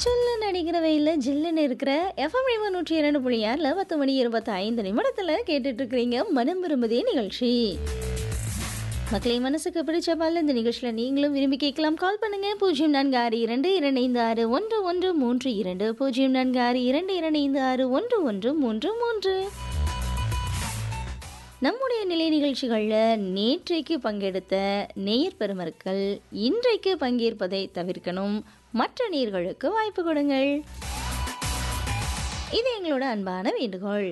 சொல்ல நடிக்கிற வெயிலில் ஜில்லுன்னு இருக்கிற எஃப்எம் ரெய்வோ நூற்றி இரண்டு புள்ளி ஆறில் பத்து மணி இருபத்தி ஐந்து நிமிடத்தில் கேட்டுட்டு இருக்கிறீங்க மனம் விரும்புதே நிகழ்ச்சி மக்களை மனசுக்கு பிடிச்ச பால் இந்த நிகழ்ச்சியில் நீங்களும் விரும்பி கேட்கலாம் கால் பண்ணுங்க பூஜ்ஜியம் நான்கு ஆறு இரண்டு இரண்டு ஐந்து ஆறு ஒன்று ஒன்று மூன்று இரண்டு பூஜ்ஜியம் நான்கு ஆறு இரண்டு இரண்டு ஐந்து ஆறு ஒன்று ஒன்று மூன்று மூன்று நம்முடைய நிலை நிகழ்ச்சிகளில் நேற்றைக்கு பங்கெடுத்த நேயர் பெருமக்கள் இன்றைக்கு பங்கேற்பதை தவிர்க்கணும் மற்ற நேர்களுக்கு வாய்ப்பு கொடுங்கள் இது எங்களோட அன்பான வேண்டுகோள்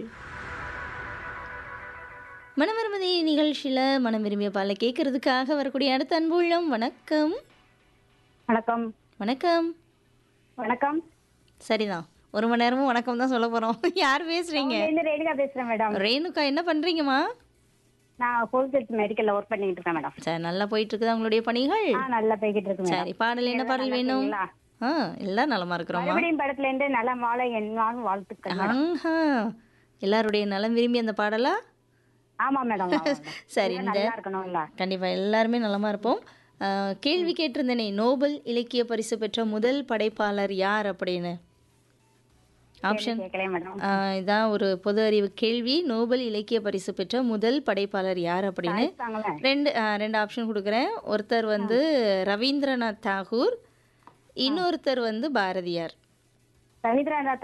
மனம் விரும்புதி நிகழ்ச்சியில் மனம் விரும்பிய பாலை கேட்கறதுக்காக வரக்கூடிய அடுத்த அன்பு உள்ளம் வணக்கம் வணக்கம் வணக்கம் வணக்கம் சரிதான் ஒரு மணி நேரமும் வணக்கம் தான் சொல்ல போகிறோம் யார் பேசுகிறீங்க இருந்து ரேணுகா பேசுறேன் மேடம் ரேணுகா என்ன பண்ணுறீங்கம்மா நான் கோல்கேட் மெடிக்கல்ல ஒர்க் பண்ணிட்டு இருக்கேன் மேடம் சரி நல்லா போயிட்டு இருக்குதா உங்களுடைய பணிகள் ஆ நல்லா போய்கிட்டு இருக்கு மேடம் சரி பாடல் என்ன பாடல் வேணும் இருக்கீங்களா? ஆ எல்லாம் நலமா இருக்கிறோமா மறுபடியும் படத்துல இருந்து நல்ல மாலை என்னாலும் வாழ்த்துக்கள் மேடம். ஆஹா எல்லாருடைய நலம் விரும்பி அந்த பாடலா ஆமா மேடம் ஆமா மேடம். சரி எல்லாம் இந்த நல்லா இருக்கணும்ல கண்டிப்பா எல்லாருமே நலமா இருப்போம் ஆ, கேள்வி கேட்டிருந்தேனே நோபல் இலக்கிய பரிசு பெற்ற முதல் படைப்பாளர் யார் அப்படின்னு ஆப்ஷன் கேட்கல மேடம் ஆ, இதான் ஒரு பொது அறிவு கேள்வி நோபல் இலக்கிய பரிசு பெற்ற முதல் படைப்பாளர் யார் அப்படின்னு தாங்களேன் ரெண்டு ஆ, ரெண்டு ஆப்ஷன் கொடுக்குறேன் ஒருத்தர் வந்து ரவீந்திரநாத் தாகூர் இன்னொருத்தர் வந்து பாரதியார் ரவீந்திரநாத்